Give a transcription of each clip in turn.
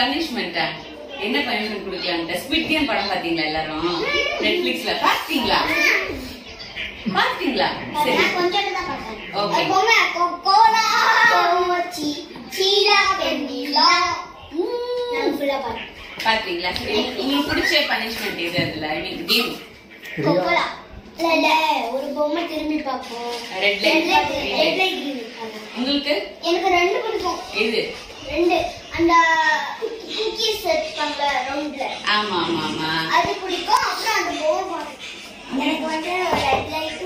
பனிஷ்மெண்டா என்ன punishment கொடுக்கலான்ட்டு squid game படம் பாத்தீங்களா எல்லாரும் நெட்ஃபிளிக்ஸ்ல பாத்தீங்களா பாத்தீங்களா சரி நான் கொஞ்சம் தான் பார்த்தேன் Okay. அது பொம்மை கோலா கோச்சி சீலா வெண்ணிலா நான் ஃபுல்லா பார்த்தேன் பாத்தீங்களா சரி உங்களுக்கு பிடிச்ச பனிஷ்மெண்ட் எது அதுல ஐ மீன் கேம் கொக்கோலா இல்ல இல்ல ஒரு பொம்மை திரும்பி பார்ப்போம் Red light, Red light, green red light. light, green light. உங்களுக்கு எனக்கு ரெண்டு பிடிக்கும் எது ரெண்டு அந்த குக்கீஸ் இருப்பாங்க ரவுண்ட்ல ஆமா ஆமா ஆமா அது பிடிக்கும் அப்புறம் அந்த பொம்மை எனக்கு வந்து ரெட் லைட்டும்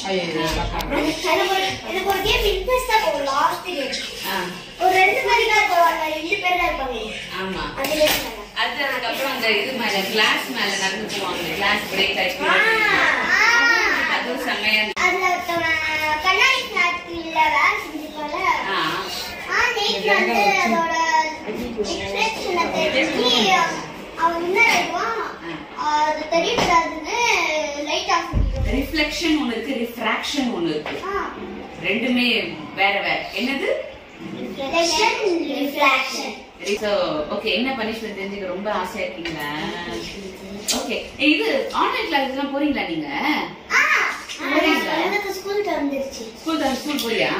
எனக்கு ஒரு எனக்கு ஒரு கேம் இன்ட்ரெஸ்டா போகும் லாஸ்ட் கேம் ஆ, ஒரு ரெண்டு பேர் தான் இருப்பாங்க ரெண்டு பேர் தான் இருப்பாங்க ஆமா அது game நல்லா. அது அதுக்கப்புறம் அந்த இது மேல கிளாஸ் மேல நடந்து போவாங்க கிளாஸ் பிரேக் ஆயிடுச்சு ஆ. அதுவும் செம்மையா இருந்துச்சு. அதுல ஒருத்தவன் கண்ணாடி ஃபேக்டரியில வேலை செஞ்சிருப்பால ஆ, ஆ நைட்ல வந்து அதோட ரிஃப்ளெக்ஷனை தெரிஞ்சு அவன் என்ன ஆயிடுவான் அது தெரியக்கூடாதுன்னு லைட் ஆஃப் பண்ணிடுவான் ரிஃப்ளெக்ஷன் ஒண்ணு இருக்கு ரிஃப்ராக்ஷன் ஒண்ணு இருக்கு ஆ ரெண்டுமே வேற வேற என்னது ரிஃப்ளெக்ஷன் ரிஃப்ராக்ஷன் சோ ஓகே என்ன பனிஷ்மெண்ட் தெரிஞ்சுக்க ரொம்ப ஆசையா இருக்கீங்களா ஓகே இது ஆன்லைன் கிளாஸ் எல்லாம் போறீங்களா நீங்க ஆ எனக்கு ஸ்கூல் திறந்துருச்சு ஸ்கூல் தான் ஸ்கூல் போறியா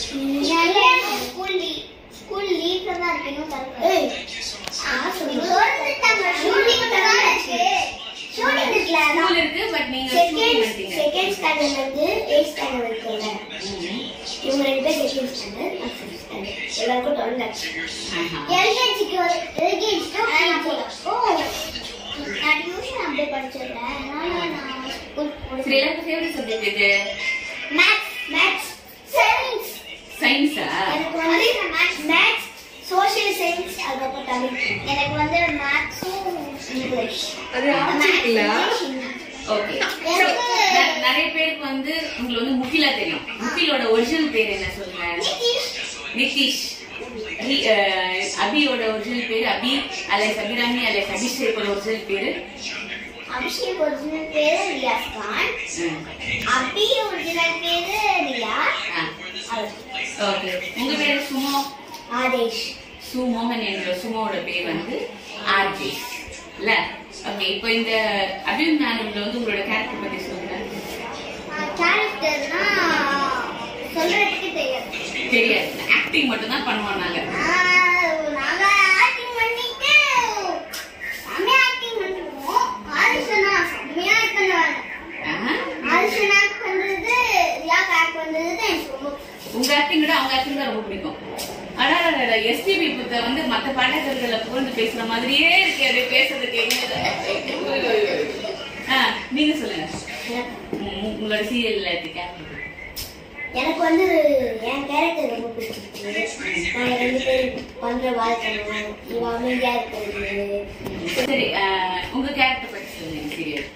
ஸ்கூல் லீவ் ஸ்கூல் லீவ்ல தான் இருக்கு இன்னும் தரல ஆ சொல்லிட்டாங்க ஷூட்டிங் தான் இருக்கு ஷூட்டிங் இருக்குல ஸ்கூல் இருக்கு பட் நீங்க ஷூட்டிங் செகண்ட் பண்ணிட்டீங்க செகண்ட் ஸ்டாண்டர்ட்ல இருந்து எயிட் ஸ்டாண்டர்ட் இருக்குல்ல இவங்க ரெண்டு பேர் செகண்ட் ஸ்டாண்டர்ட் நான் ஃபர்ஸ்ட் ஸ்டாண்டர்ட் எல்லாருக்கும் தொடர்ந்து எல்கேஜிக்கு எல்கேஜிக்கு ஓ நான் டியூஷன் அப்படியே படிச்சிருக்கேன் அதனால நான் ஸ்கூல் சரி எல்லாருக்கும் ஃபேவரட் சப்ஜெக்ட் எது மேத்ஸ் மேத்ஸ் சயின்ஸ் சயின்ஸா எனக்கு வந்து மேத்ஸ் மேத்ஸ் சோஷியல் சயின்ஸ் அதுக்கப்புறம் தமிழ் எனக்கு வந்து மேத்ஸும் இங்கிலீஷ் அது ஆப்ஜெக்ட்ல ஓகே எனக்கு- நிறைய பேருக்கு வந்து உங்களுக்கு வந்து முகிலா தெரியும் முகிலோட ஒரிஜினல் பேர் என்ன சொல்லுங்க நிதிஷ் நிதிஷ் ரி- அஹ், அபியோட ஒரிஜினல் பேரு அபி அலைஸ் அபிராமி அலைஸ் அபிஷேக்கோட ஒரிஜினல் பேரு அபிஷேக் ஒரிஜினல் பேரு ரியாஸ் கான் ம். அபி ஒரிஜினல் பேரு ரியா ஆ. ஓகே உங்க பேரு சுமோ ஆதேஷ் சு மோகன் என்ற சுமோட பேர் வந்து ஆர்ஜே இல்ல ஓகே இப்போ இந்த அபிமானம்ல வந்து உங்களோட கேரக்டர் பத்தி சொல்லுங்க கேரக்டர்னா சொல்றதுக்கு தெரியாது தெரியாது ஆக்டிங் மட்டும் தான் பண்ணுவோம் நாங்க ஆஹ் நாங்க ஆக்டிங் பண்ணிட்டு செம்மையா ஆக்டிங் பண்ணுவோம் ஆதிஷனா செம்மையா ஆக்ட் பண்ணுவாங்க ஆஹா. ஆதிஷனா ஆக்ட் பண்றது ரியா ஆக்ட் பண்றது தான் எனக்கு ரொம்ப பிடிக்கும். உங்க ஆக்டிங் விட அவங்க ஆக்டிங் தான் ரொம்ப பிடிக்கும் அடாடா எஸ்டிபி புத்த வந்து மத்த பாடகர்களை புகழ்ந்து பேசுற மாதிரியே இருக்கு அது பேசுறதுக்கு எங்க ஆ, நீங்க சொல்லுங்க உம், உங்களோட சீரியல்ல கேரக்டர் எனக்கு வந்து என் கேரக்டர் ரொம்ப பிடிச்சிருக்கு நாங்க ரெண்டு பேரும் பண்ற வாழ்க்கை இவன் அமைதியா இருக்கிறது சரி ஆ, உங்க கேரக்டர் பத்தி சொல்லுங்க சீரியல்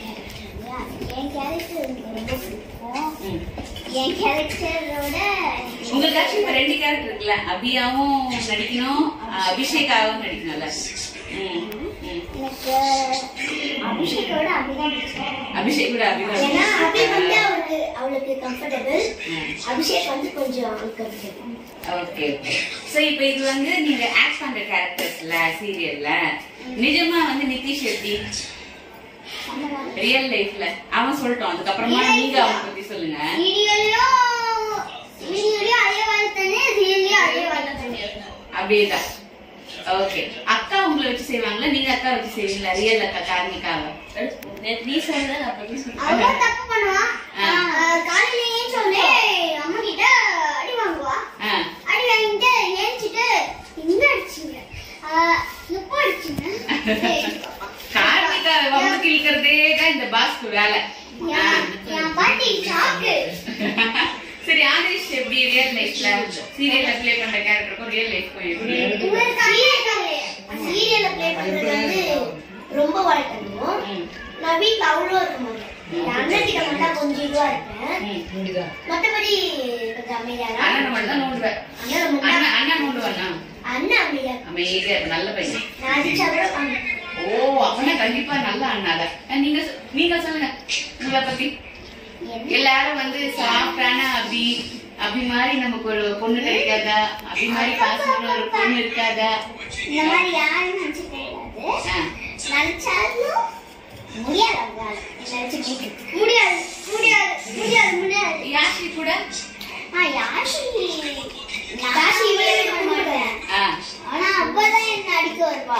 என் கேரக்டர் எனக்கு ரொம்ப பிடிக்கும் ம். என் கேரக்டரோட உங்களுக்கு ஆக்சுவலி இப்ப ரெண்டு கேரக்டர் இருக்குல்ல அபியாவும் நடிக்கணும் ஆ, அபிஷேகாவும் நடிக்கணும்ல ம், ம். எனக்கு அபிஷேக்கோட அபிதான் பிடிக்கும் அபிஷேக் கூட அபிதான் ஏன்னா அபி வந்து அவளுக்கு அவளுக்கு கம்ஃபர்டபுள் ம். அபிஷேக் வந்து கொஞ்சம் அன்கம்ஃபர்டபுள் ஓகே ஓகே சோ இப்போ இது வந்து நீங்க ஆக்ட் பண்ற கேரக்டர்ஸ்ல சீரியல்ல நிஜமா வந்து நிதிஷ் எப்படி ரியல் லைஃப்ல அவன் சொல்லட்டும் அதுக்கப்புறமா Real நீங்க life-ல? அவனை பத்தி சொல்லுங்க வீடியோலயும் வீடியோலயும் அதே வாழ்த்தானே ரியல்லயும் அதே வாழ்த்தானே அப்படியேதான் ஓகே அக்கா உங்களை வச்சு செய்வாங்களா நீங்க அக்கா வச்சு செய்வீங்களா ரியல் அக்கா கார்மிகாவை நேத்து நீ சொல்றது அப்படி அவ தப்பு பண்ணுவா ஆ. ஆஹ் காலையில ஏன் சொல்லி அம்மா கிட்ட அடி வாங்குவா ஆ அடி வாங்கிட்டு ஏஞ்சிட்டு எங்க அடிச்சீங்க ஆஹ் எப்போ அடிச்சீங்க கார்மிகா வம்பு கிழிக்கிறதே தான் இந்த பாஸ்க்கு வேலை ஆ. என் என் பாட்டி சாக்கு சரி ஆதரிஷ் எப்படி ரியல் லைஃப்ல சீரியல்ல ப்ளே பண்ற கேரக்டருக்கும் ரியல் லைஃப்க்கும் எப்படி உங்களுக்கு கம்மியா இருக்காங்களே சீரியல்ல ப்ளே பண்றது வந்து ரொம்ப வாழ்க்கணும் ம். நான் வீட்ல அவ்வளோ இருக்க மாட்டேன் என் அண்ணன் கிட்ட மட்டும் கொஞ்சம் இதுவா இருப்பேன் ம். மத்தபடி கொஞ்சம் அமைதியா அண்ணனை மட்டும் தான் நோண்டுவேன் அண்ணன் ரொம்ப அண்ணன் அண்ணன் நோண்டுவானா அண்ணன் அமைதியா அமைதியா இருப்ப, நல்ல பையன் நான் அடிச்சா கூட பண்ண ஓ அவனா கண்டிப்பா நல்ல அண்ணாத அஹ் நீங்க சொ- நீங்க சொல்லுங்க உங்களை பத்தி எல்லாரும் வந்து சாஃப்டான அபி அபி மாதிரி நமக்கு ஒரு பொண்ணு கிடைக்காதா அபி மாதிரி பாசமான ஒரு பொண்ணு இருக்காதா இந்த மாதிரி யாரும் நினைச்சு கிடையாது ஆ. நினைச்சாலும் முடியாது அவங்களால நினைச்சு முடியாது முடியாது முடியாது முடியாது யாஷி கூட ஆ யாஷி யாஷி இவளே விட மாட்டேன் ஆ. ஆனா அப்பதான் என்ன அடிக்க வருவா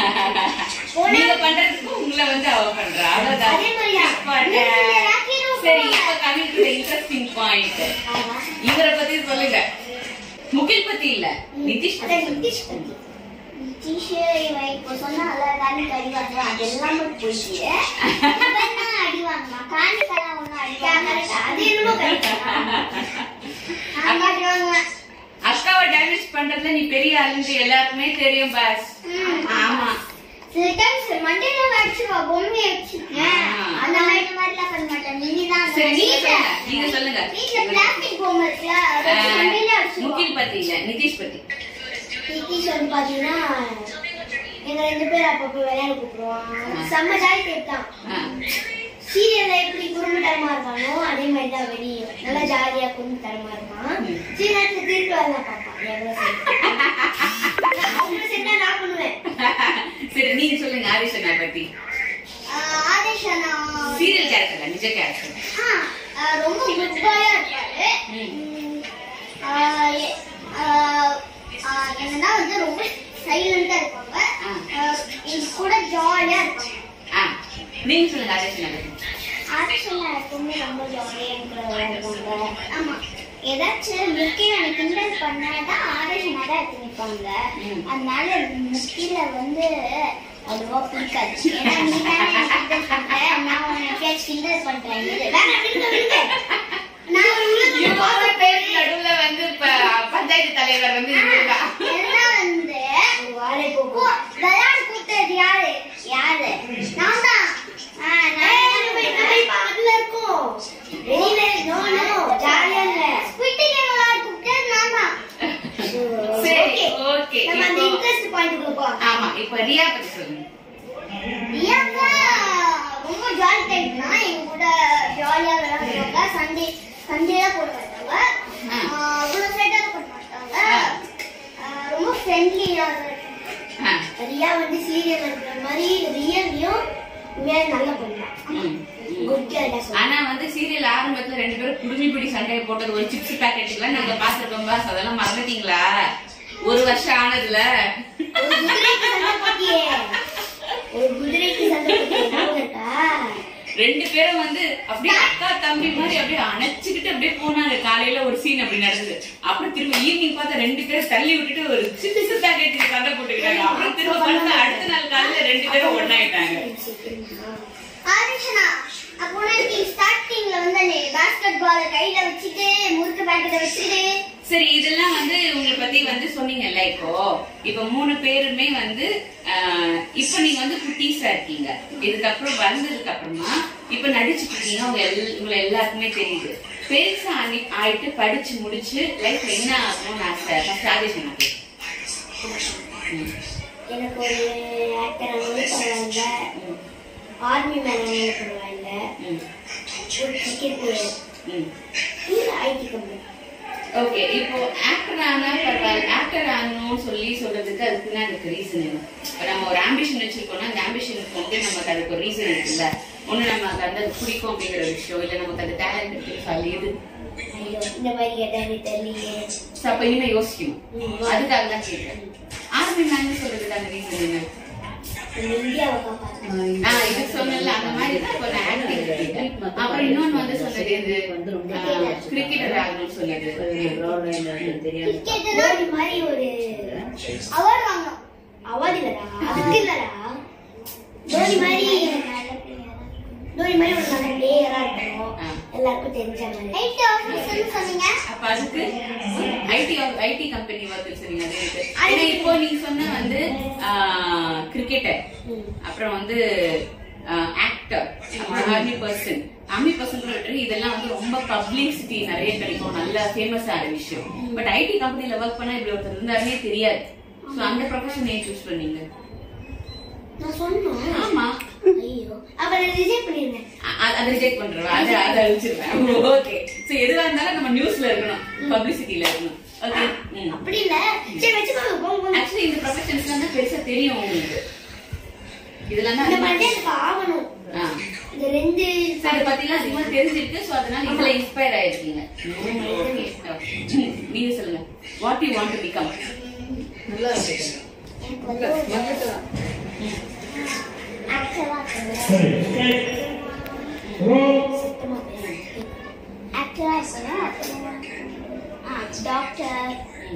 நீங்க பண்றதுக்கு உங்களை வந்து அவ பண்றா அவ்வளவுதான் அதே மாதிரிதான். பாருங்க. நீங்க ராக்கின்னு சரி போங்க. இப்ப கமிங் டு இன்ட்ரெஸ்டிங் பாயிண்ட் ஆமா. இவரை பத்தி சொல்லுங்க முகில் பத்தி இல்ல நிதிஷ் அதான் பத்தி நிதிஷ் பத்தி. நிதிஷ் இவன் இப்போ சொன்னால காணிக்கு அடி வாங்குவான் அது எல்லாமே போயிடுச்சு இவன் தான் அடி வாங்குவான் காணிக்கெல்லாம் ஒண்ணும் அடி வாங்கல. அது என்னமோ correct தான். நான் அடி வாங்குவேன். அக்காவை டேமேஜ் பண்றதுல நீ பெரிய ஆளுன்னு எல்லாருக்குமே தெரியும் பாஸ் ம். ஆமா சில times மண்டையில அடிச்சிருவா, பொம்மையை வச்சிருக்கேன். ஆ. அந்த மாதிரி மாதிரிலாம் பண்ண மாட்டேன். நீதான் அந்த சரி நீங்க வீட்ல- சொல்லுங்க நீங்க சொல்லுங்க வீட்ல plastic பொம்மை இருக்குல்ல, அதை வச்சு மண்டையில ஆ, அடிச்சிருவா. முகில் பத்தி இல்ல நிதிஷ் பத்தி நிதிஷ் வந்து பாத்தீங்கன்னா எங்க ரெண்டு பேரும் அப்பப்போ விளையாட கூப்பிடுவான் செம்ம ஜாலி டைப் தான் ஆ. சீரியல்ல எப்படி குடும்பத்தரமா இருக்கானோ அதே மாதிரி தான் வெளியே நல்லா ஜாலியா குடும்பத்தரமா இருப்பான் ம். சில நேரத்துல திருப்பி வரலாம் பாப்பான் எவ்வளவு சேர்ந்து. அவங்க செஞ்சா நான் பண்ணுவேன் சரி நீங்க சொல்லுங்க ஆதிஷனா பத்தி ஆதேஷ் அண்ணா சீரியல் கேரக்டர் நிஜ கேரக்டர் ஆ, ஆ, ரொம்ப குட் பாயா இருப்பாரு ம். ம், ஆ, எ- ஆ, ஆ, என்னன்னா வந்து ரொம்ப சைலண்டா இருப்பாங்க ஆ. ஆ, எங்க கூட ஜாலியா இருப்பாங்க ஆ நீங்க சொல்லுங்க ஆதிஷனா பத்தி ஆக்சுவலா எப்பவுமே ரொம்ப ஜாலியா இருக்கிறவங்க ஆமா ஏதாச்சும் முக்கியம் எனக்கு கிண்டல் பண்ணாதான் ஆடிஷனா தான் எடுத்து நிற்பாங்க ம். அதனால முக்கியில வந்து அவ்வளவா பிடிக்காது ஏன்னா நீ தானே எனக்கு கிண்டல் பண்ற நான் உன்னை எப்பயாச்சும் கிண்டல் பண்றேன் இது வேணாம் விடுங்க விடுங்க நான் உங்களுக்கு இவங்க பேருக்கு நடுவுல வந்து இப்ப பஞ்சாயத்து தலைவர் வந்து இவருதான் எல்லாம் வந்து கூ- விளையாடு கூத்தது யாரு யாரு நான் தான் ஆ, நான் பக்கத்துல இருக்கோம் வெளியில நோ நோ ஜாலியா இல்ல ஸ்குவிட் கேம் விளையாடு கூப்பிட்டது நான் தான் சரி ஓகே நம்ம அந்த இன்ட்ரெஸ்ட் பாயிண்ட்க்குள்ள போலாம் ஆமா இப்ப ரியா பத்தி சொல்லுங்க ரியாக்கா ரொம்ப ஜாலி டைப் தான் எங்க கூட ஜாலியா விளையாடுவாங்க சண்டே சண்டே தான் போட மாட்டாங்க ஆ. ஆ, அவ்வளவு சைடா போட மாட்டாங்க ஆ. ஆ, ரொம்ப ஃப்ரெண்ட்லியா ஆ, ரியா வந்து சீரியல் இருக்கிற மாதிரி ரியல்லையும் உண்மையாக நல்லா பண்ணலாம் ம், ம். குட் கேர்டா ஆனா வந்து சீரியல் ஆரம்பத்துல ரெண்டு பேரும் குடுமி பிடி சண்டையை போட்டது ஒரு சிப்ஸ் பாக்கெட்டுக்குலாம் நாங்க பாத்துருக்கோம் பாஸ் அதெல்லாம் மறந்துட்டீங்களா ஒரு வருஷம் ஆனதுல ஒரு குதிரைக்கு சண்டை போட்டியே ஒரு குதிரைக்கு சண்டை போட்டியே ஞாபகம் இருக்கா ரெண்டு பேரும் வந்து அப்படியே அக்கா தம்பி மாதிரி அப்படியே அணைச்சுக்கிட்டு அப்படியே போனாங்க காலையில ஒரு சீன் அப்படி நடந்தது அப்புறம் திரும்ப ஈவினிங் பார்த்தா ரெண்டு பேரும் தள்ளி விட்டுட்டு ஒரு சிப்ஸ் பாக்கெட்டுக்கு சண்டை போட்டுக்கிட்டாங்க அப்புறம் திரும்ப பார்த்தா அடுத்த நாள் காலையில ரெண்டு பேரும் ஒண்ணாயிட்டாங்க ஆதிஷனா அப்போ உனக்கு ஸ்டார்டிங்ல வந்து அந்த பாஸ்கெட் பால் கையில வச்சுட்டு முறுக்கு பாக்கெட்டை வச்சுட்டு சரி இதெல்லாம் வந்து உங்களை பத்தி வந்து சொன்னீங்கல்ல இப்போ இப்ப மூணு பேருமே வந்து ஆஹ், இப்ப நீங்க வந்து குட்டீஸா இருக்கீங்க இதுக்கப்புறம் வந்ததுக்கு அப்புறமா இப்ப நடிச்சுட்டு இருக்கீங்க உங்க எல் உங்களை எல்லாருக்குமே தெரியுது பெருசா ஆனி ஆயிட்டு படிச்சு முடிச்சு லைஃப்ல என்ன ஆகணும்னு ஆசை ஃபர்ஸ்ட் ஆதிஷன் எனக்கு ஒரு ஆக்டர் ஆனாலும் பரவாயில்ல ஆர்மி மேன் ஆனாலும் பரவாயில்ல ஒரு கிரிக்கெட் பிளேயர் இல்லை ஐடி கம்பெனி ஓகே இப்போ ஆக்டர் ஆனா பரவாயில்ல ஆக்டர் ஆகணும்னு சொல்லி சொல்றதுக்கு அதுக்கு பின்னாடி இருக்கு ரீசன் என்ன இப்ப நம்ம ஒரு ஆம்பிஷன் வச்சிருக்கோம்னா அந்த ஆம்பிஷனுக்கு வந்து நமக்கு அதுக்கு ஒரு ரீசன் இருக்குல்ல ஒண்ணு நமக்கு அந்த அது பிடிக்கும் அப்படிங்கிற விஷயம் இல்ல நமக்கு அந்த டேலண்ட் இருக்குன்னு சொல்லி இது ஐயோ இந்த மாதிரி கேட்டா எனக்கு தெரியலையே So, அப்ப இனிமே யோசிக்கணும் ம். அதுக்காக தான் கேட்கிறேன் ஆர்மி மேன் சொல்றதுக்கான ரீசன் என்ன நம்ம இந்தியாவை காப்பாற்றணும் ஆ, இது சொன்னல அந்த மாதிரி தான் இப்ப நான் acting கேட்டேன். அப்புறம் இன்னொன்னு வந்து சொன்னது இது கிரிக்கெட்டர் ஆகணும்னு சொன்னது கிரிக்கெட் தோனி மாதிரி ஒரு அவார்டு வாங்கணும் அவார்டு இல்லடா அதுக்கு இல்லடா தோனி மாதிரி தோனி மாதிரி ஒரு நல்ல பிளேயரா இருக்கணும் ஆ. எல்லாருக்கும் தெரிஞ்ச மாதிரி ஐடி ஆஃபீஸர்னு சொன்னீங்க அப்ப அதுக்கு ஐடி ஐடி கம்பெனி ஒர்க் சொன்னீங்க அது இருக்கு. ஏன்னா இப்போ நீங்க சொன்ன வந்து கிரிக்கெட்டர் அப்புறம் வந்து ஆக்டர் அப்புறம் ஆர்மி பர்சன் ஆர்மி பர்சன் இதெல்லாம் வந்து ரொம்ப பப்ளிசிட்டி நிறைய கிடைக்கும் நல்ல ஃபேமஸ் ஆன விஷயம் பட் ஐடி கம்பெனில ஒர்க் பண்ணா இப்படி ஒருத்தர் இருந்தாருனே தெரியாது சோ அந்த ப்ரொஃபஷன் ஏன் சூஸ் பண்ணீங்க நான் சொன்னேன் ஆமா ஐயோ அப்ப நான் ரிஜெக்ட் பண்ணிருந்தேன் அ- அ- அதை ரிஜெக்ட் பண்றவா அதை அதை அழிச்சிருவேன் ஓகே சோ எதுவா இருந்தாலும் நம்ம நியூஸ்ல இருக்கணும் பப்ளிசிட்டில இருக்கணும் ஓகே ம் அப்படி இல்ல சரி வச்சுக்கோங்க போங்க போங்க. ஆக்சுவலி இந்த ப்ரொஃபஷன்ஸ்லாம் தான் பெருசா தெரியும் உங்களுக்கு இதெல்லாம் தான் இந்த அதிகமா- மாதிரி எனக்கு ஆகணும் ஆ. இந்த ரெண்டு So, இதை பத்திலாம் அதிகமா தெரிஞ்சிருக்கு சோ அதனால இதுல இன்ஸ்பயர் ஆயிருக்கீங்க Okay, okay. ம், நீங்க சொல்லுங்க what you want to become நல்லா இருக்கு எனக்கு வந்து ஒரு ஆக்டரா சுத்தமா ஆக்டரா இருக்கணும் அப்புறம் doctor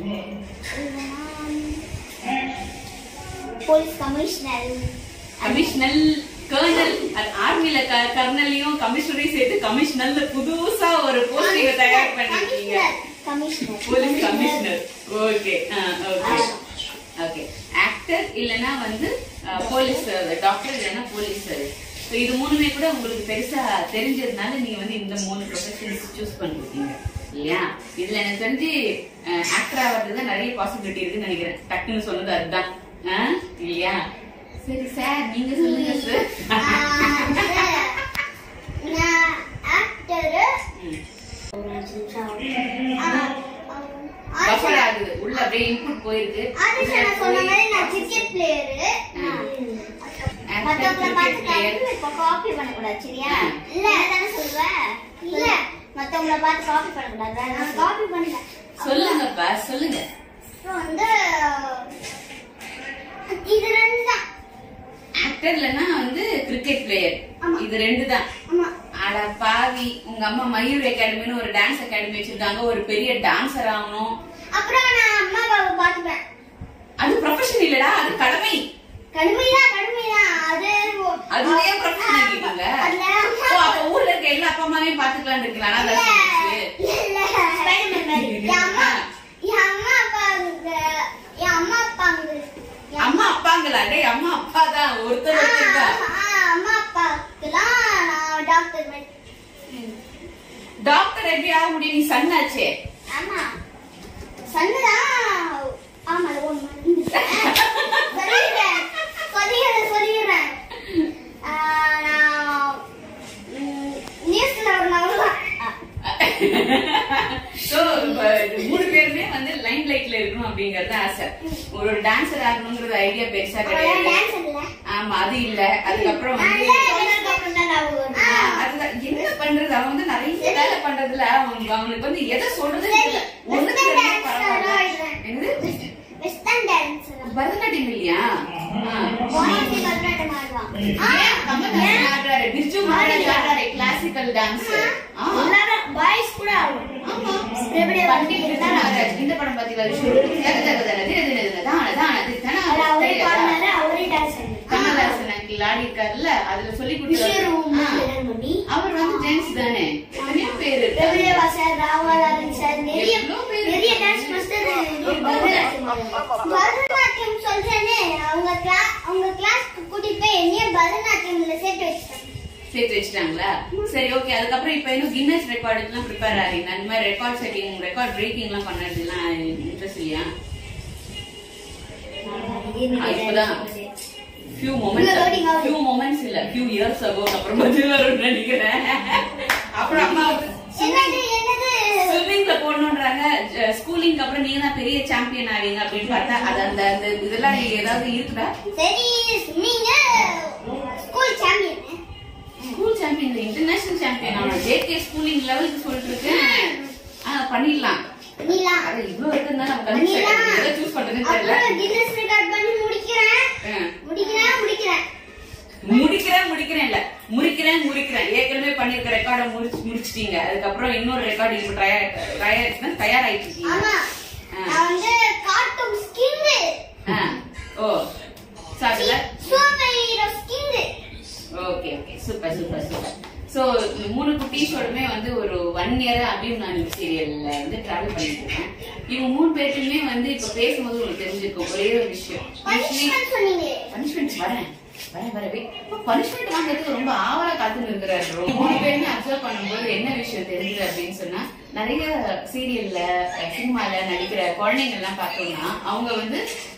police commissioner commissional colonel ஆர்மில கர்னலையும் கமிஷனரையும் சேர்த்து கமிஷனல் புதுசா ஒரு போஸ்டிங்க தயார் பண்ணிருக்கீங்க commissioner police commissioner okay okay okay actor இல்லனா வந்து போலீஸ் டாக்டர் இல்லனா போலீஸ் ஸோ இது மூணுமே கூட உங்களுக்கு பெருசா தெரிஞ்சதுனால நீங்க வந்து இந்த மூணு ப்ரொஃபஷன்ஸ் சூஸ் பண்ணிருக்கீங்க இல்லையா இதுல எனக்கு தெரிஞ்சு ஆக்டர் ஆகிறதுக்கு தான் நிறைய பாசிபிலிட்டி இருக்குன்னு நினைக்கிறேன் டக்குன்னு சொன்னது அதுதான் ஆ? இல்லையா சரி சார் நீங்க சொல்லுங்க சார் நான் ஆக்டர் பஃபர் ஆகுது உள்ள அப்படியே இன்புட் போயிருக்கு ஆதிஷா நான் சொன்ன மாதிரி நான் கிரிக்கெட் பிளேயரு மத்தவங்கள பார்த்து கத்து இப்ப காப்பி பண்ணக்கூடாது சரியா இல்ல தானே சொல்லுவேன் இல்ல மத்தவங்கள பார்த்து காப்பி பண்ணக்கூடாது நான் காப்பி பண்ணல சொல்லுங்கப்பா சொல்லுங்க அப்புறம் வந்து இது ரெண்டு தான் ஆக்டர்லனா வந்து கிரிக்கெட் பிளேயர் ஆமா. இது ரெண்டு தான் ஆமா அட பாவி உங்க அம்மா மயூர் அகாடமின்னு ஒரு டான்ஸ் அகாடமி வச்சிருக்காங்க ஒரு பெரிய டான்சர் ஆகணும் அப்புறம் நான் அம்மா அப்பாவை பார்த்துப்பேன் அது ப்ரொஃபஷன் இல்லடா அது கடமை கடுமைதான் கடுமைதான் அது ஒ- அது ஏன் ப்ரொஃபஷன் ஆகிட்டீங்க அதுல அம்மா ஓ அப்ப ஊர்ல இருக்க எல்லா அப்பா அம்மாவையும் பாத்துக்கலாம் இருக்கலாம் இல்ல, இல்ல. Spiderman மாதிரி. என் அம்மா என் அம்மா அப்பாங்க என் அம்மா அப்பாங்க என் அம்மா அப்பாங்களா டேய் அம்மா அப்பா தான் ஒருத்தர் ஒருத்தர் தான் ஆ, ஆ, அம்மா அப்பாக்குலாம் நான் டாக்டர் மாதிரி டாக்டர் எப்படி ஆக முடியும் நீ சன்னாச்சே ஆமா சன்னதான் ஆமா அது ஒண்ணு மறந்துட்டேன். சொல்லிடுறேன் சொல்லிடுறேன் சொல்லிடுறேன் ஆ, நான் ம், நியூஸ்ல ஒரு நவலாம் சோ மூணு பேருமே வந்து லைம் லைட்ல இருக்கணும் அப்படிங்கறது ஆசை ஒரு ஒரு டான்சர் ஆகணுங்கிறது ஐடியா பெருசா கிடையாது டான்ஸ் இல்ல ஆமா அது இல்ல அதுக்கப்புறம் நான் வந்து இல்ல, சொன்னதுக்கு அப்புறம் தான் ஞாபகம் வருது. ஆ, அதுதான் என்ன பண்றது அவன் வந்து நிறைய வேலை பண்றதுல அவன் அவனுக்கு வந்து எதை சொல்றது தெரியல ஒண்ணுக்கு Western ரெண்டு dance பரவாயில்ல. ஆடுறேன். என்னது வெஸ்டர்ன் டான்ஸ் பரதநாட்டியம் இல்லையா ஆ. போனாசி பரதநாட்டியம் ஆடுவான் ஏன் கமல்ஹாசன் ஆடுறாரு பிர்ஜு மகாராஜ் ஆடுறாரு கிளாசிக்கல் டான்ஸ் எல்லாரும் பாய்ஸ் கூட ஆடுவாங்க ஆமா எப்படி பண்டிட் பிர்ஜு மகாராஜ் இந்த படம் பாத்தீங்களா ஜக ஜக ஜக திரு திரு திரு தான தான திரு அது அவரே தான பாடினாரு அவரே டான்ஸ் ஆடினாரு கமல்ஹாசன் அங்கிள் ஆடி இருக்காருல்ல அதுல சொல்லி விஸ்வரூபம் கொடுத்தாரு மம்மி அவர் வந்து ஜென்ஸ் தானே எத்தனையோ பேர் பிரபுதேவா இருக்காங்க சார் ராமலாரன் சார் நிறைய எவ்வளவு பேர் நிறைய இருக்காங்க. டான்ஸ் மாஸ்டர் பரதநாட்டியம் ஆடுவாங்க. பரதநாட்டியம் சொல்றேனே அவங்க கிளாஸ் அவங்க கிளாஸ்க்கு கூட்டிட்டு போய் என்னைய பரதநாட்டியம்ல சேர்த்து வச்சிட்டாங்க சேர்த்து வச்சுட்டாங்களா சரி ஓகே அதுக்கப்புறம் இப்ப இன்னும் கின்னஸ் ரெக்கார்டுக்குலாம் ப்ரிப்பேர் ஆறீங்க அந்த மாதிரி ரெக்கார்ட் செட்டிங் ரெக்கார்ட் பிரேக்கிங்லாம் பண்ணறதுலாம் இன்ட்ரெஸ்ட் இல்லையா இப்பதான் ஃபியூ உள்ள loading மொமெண்ட்ஸ் ஆகுது. ஃபியூ மொமெண்ட்ஸ் இல்ல ஃபியூ இயர்ஸ் அகோ அப்புறம் பதில் வரும்னு நினைக்கிறேன் அப்புறம் அம்மா வந்து என்னது என்னது ஸ்விம்மிங்ல போடணுன்றாங்க ஸ்கூலிங்க்கு அப்புறம் நீங்க தான் பெரிய சாம்பியன் ஆவீங்க அப்படின்னு பார்த்தா அது அந்த அந்த இதெல்லாம் ஏதாவது இருக்குதா சரி நீங்க school champion school champion international champion அவன் ஜேகே ஸ்கூலிங் லெவலுக்கு சொல்லிட்டு இருக்கேன் ஆ, பண்ணிடலாம் நீலாம் அது இவ்வளவு இருக்குன்னா நம்ம கண்டிப்பா எதை சூஸ் பண்றதுன்னு தெரியல அப்புறம் கின்னஸ் ரெக்கார்ட் பண்ணி முடிக்கிறேன் ஆ. முடிக்கிறேன் முடிக்கிறேன் முடிக்கிறேன் முடிக்கிறேன் இல்ல முடிக்கிறேன் முடிக்கிறேன் ஏற்கனவே பண்ணிருக்க ரெக்கார்டை முடிச்சு முடிச்சிட்டீங்க அதுக்கப்புறம் இன்னொரு ரெக்கார்டு இப்போ தயார் தயார் தயாராயிட்டு இருக்கீங்க ஆமா ஆ. நான் வந்து காட்டும் ஸ்கின் ஆ. ஓ சாப்பிடல super hero skin okay okay super super super so மூணு குட்டீஸோடுமே வந்து ஒரு ஒன் இயர் அப்படின்னு நான் சீரியல்ல வந்து டிராவல் பண்ணிட்டு இருக்கேன் இவங்க மூணு பேர்ட்டுமே வந்து இப்ப பேசும்போது உங்களுக்கு தெரிஞ்சிருக்கும் ஒரே ஒரு விஷயம் பனிஷ்மெண்ட் சொன்னீங்க பனிஷ்மெண்ட் வரேன் வரேன் வரவே இப்போ பனிஷ்மெண்ட் வாங்குறதுக்கு ரொம்ப ஆவலா காத்துன்னு இருக்கிறாரு மூணு பேருமே அப்சர்வ் பண்ணும்போது என்ன விஷயம் தெரிஞ்சது அப்படின்னு சொன்னா நிறைய சீரியல்ல சினிமால நடிக்கிற குழந்தைங்க எல்லாம் பார்த்தோம்னா அவங்க வந்து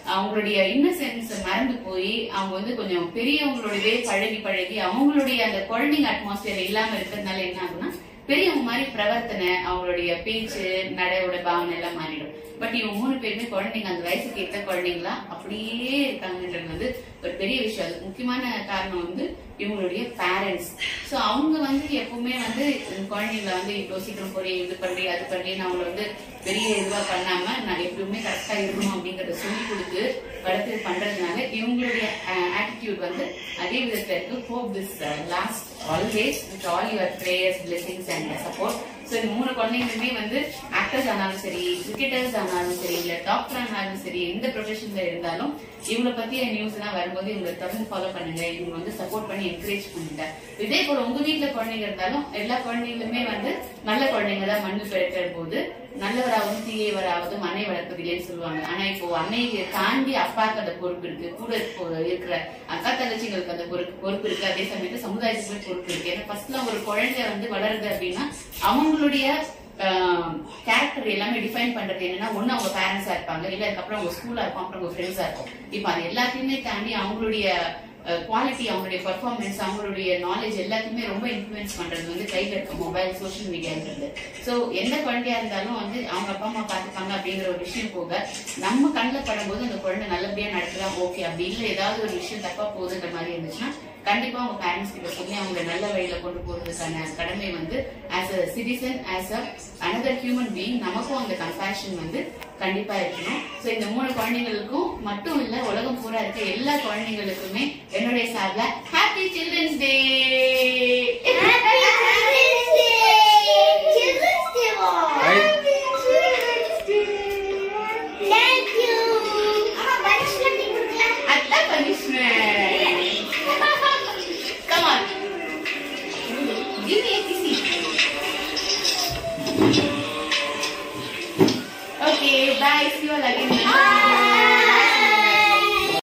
அவங்களுடைய இன்னசென்ஸ் மறந்து போய் அவங்க வந்து கொஞ்சம் பெரியவங்களோடவே பழகி பழகி அவங்களுடைய அந்த குழந்தைங்க அட்மாஸ்பியர் இல்லாம இருக்கிறதுனால என்ன ஆகும்னா பெரியவங்க மாதிரி பிரவர்த்தனை அவங்களுடைய பேச்சு நடையோட பாவனை எல்லாம் மாறிடும் பட் இவங்க மூணு பேருமே குழந்தைங்க அந்த வயசுக்கு ஏற்ற குழந்தைங்களா அப்படியே இருக்காங்கன்றது வந்து ஒரு பெரிய விஷயம் அது முக்கியமான காரணம் வந்து இவங்களுடைய பேரண்ட்ஸ் சோ அவங்க வந்து எப்பவுமே வந்து குழந்தைங்களை வந்து இவ்வளவு சீக்கிரம் போய் இது பண்ணி அது பண்ணி அவங்கள வந்து பெரிய இதுவா பண்ணாம நான் எப்பவுமே கரெக்டா இருக்கணும் அப்படிங்கறத சொல்லி கொடுத்து வளர்த்து பண்றதுனால இவங்களுடைய ஆட்டிடியூட் வந்து அதே விதத்துல இருக்கு hope this last always with all your prayers blessings and support so இந்த மூணு குழந்தைங்களுமே வந்து ஆக்டர்ஸ் ஆனாலும் சரி கிரிக்கெட்டர்ஸ் ஆனாலும் சரி இல்ல டாக்டர் ஆனாலும் சரி எந்த ப்ரொஃபஷன்ல இருந்தாலும் இவங்கள பத்திய நியூஸ் எல்லாம் வரும்போது இவங்களை தொடர்ந்து ஃபாலோ பண்ணுங்க இவங்க வந்து சப்போர்ட் பண்ணி என்கரேஜ் பண்ணுங்க இதே போல உங்க வீட்ல குழந்தைங்க இருந்தாலும் எல்லா குழந்தைங்களுமே வந்து நல்ல குழந்தைங்க தான் மண்ணு பிறக்கிற போது நல்லவராகவும் தீயவராகவும் அன்னை வளர்ப்பதில்லைன்னு சொல்லுவாங்க ஆனா இப்போ அன்னையை தாண்டி அப்பாவுக்கு அந்த பொறுப்பு இருக்கு கூட இப்போ இருக்கிற அக்கா தங்கச்சிங்களுக்கு அந்த பொறுப்பு பொறுப்பு இருக்கு அதே சமயத்துல சமுதாயத்துக்குமே பொறுப்பு இருக்கு ஏன்னா ஃபர்ஸ்ட்ல ஒரு குழந்தை வந்து வளருது அப்படின்னா அவங்களுடைய கேரக்டர் எல்லாமே டிஃபைன் பண்றது என்னன்னா ஒண்ணு அவங்க பேரண்ட்ஸா இருப்பாங்க இல்ல அதுக்கப்புறம் அவங்க ஸ்கூலா இருக்கும் அப்புறம் அவங்க ஃப்ரெண்ட்ஸா இருக்கும் இப்போ அது எல்லாத்தையுமே தாண்டி அவங்களுடைய குவாலிட்டி அவங்களுடைய பர்ஃபார்மன்ஸ் அவங்களுடைய நாலேஜ் எல்லாத்தையுமே ரொம்ப இன்ஃபுளுன்ஸ் பண்றது வந்து கையில இருக்க மொபைல் சோஷியல் மீடியான்றது சோ எந்த குழந்தையா இருந்தாலும் வந்து அவங்க அப்பா அம்மா பாத்துப்பாங்க அப்படிங்கிற ஒரு விஷயம் போக நம்ம கண்ணில் படும்போது அந்த குழந்தை நல்லபடியா நடக்கலாம் ஓகே அப்படி இல்லை ஏதாவது ஒரு விஷயம் தப்பா போகுதுன்ற மாதிரி இருந்துச்சுன்னா கண்டிப்பா அவங்க பேரண்ட்ஸ் கிட்ட சொல்லி அவங்களை நல்ல வழியில கொண்டு போறதுக்கான கடமை வந்து as a citizen as a another human being நமக்கும் அந்த கம்பேஷன் வந்து கண்டிப்பா இருக்கணும் சோ இந்த மூணு குழந்தைங்களுக்கும் மட்டும் இல்ல உலகம் பூரா இருக்க எல்லா குழந்தைங்களுக்குமே என்னுடைய சார்பில் ஹாப்பி சில்ட்ரன்ஸ் டே Happy